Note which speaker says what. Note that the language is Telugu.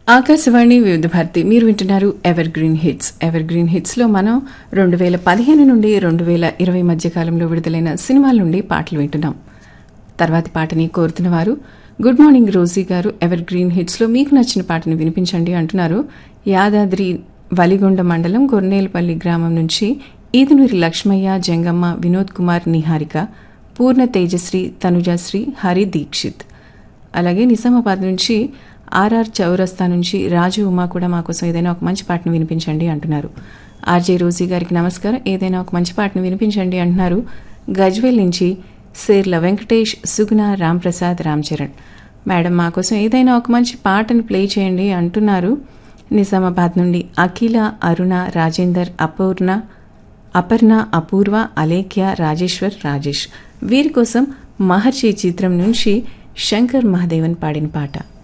Speaker 1: ఆకాశవాణి వివిధ భారతి మీరు వింటున్నారు evergreen hits evergreen హిట్స్లో మనం రెండు వేల పదిహేను నుండి రెండు వేల ఇరవై మధ్య కాలంలో విడుదలైన సినిమాల నుండి పాటలు వింటున్నాం తర్వాతి పాటని కోరుతున్న వారు గుడ్ మార్నింగ్ రోజీ గారు ఎవర్ గ్రీన్ హిట్స్లో మీకు నచ్చిన పాటను వినిపించండి అంటున్నారు యాదాద్రి వలిగొండ మండలం గొర్నేలపల్లి గ్రామం నుంచి ఈదునూరి లక్ష్మయ్య జంగమ్మ వినోద్ కుమార్ నిహారిక పూర్ణ తేజశ్రీ తనుజశ్రీ హరి దీక్షిత్ అలాగే నిజామాబాద్ నుంచి ఆర్ఆర్ చౌరస్తా నుంచి రాజు ఉమా కూడా మా కోసం ఏదైనా ఒక మంచి పాటను వినిపించండి అంటున్నారు ఆర్జే రోజీ గారికి నమస్కారం ఏదైనా ఒక మంచి పాటను వినిపించండి అంటున్నారు గజ్వేల్ నుంచి సేర్ల వెంకటేష్ సుగుణ రాంప్రసాద్ రామ్ చరణ్ మేడం మా కోసం ఏదైనా ఒక మంచి పాటను ప్లే చేయండి అంటున్నారు నిజామాబాద్ నుండి అఖిల అరుణ రాజేందర్ అపూర్ణ అపర్ణ అపూర్వ అలేఖ్య రాజేశ్వర్ రాజేష్ వీరి కోసం మహర్షి చిత్రం నుంచి శంకర్ మహాదేవన్ పాడిన పాట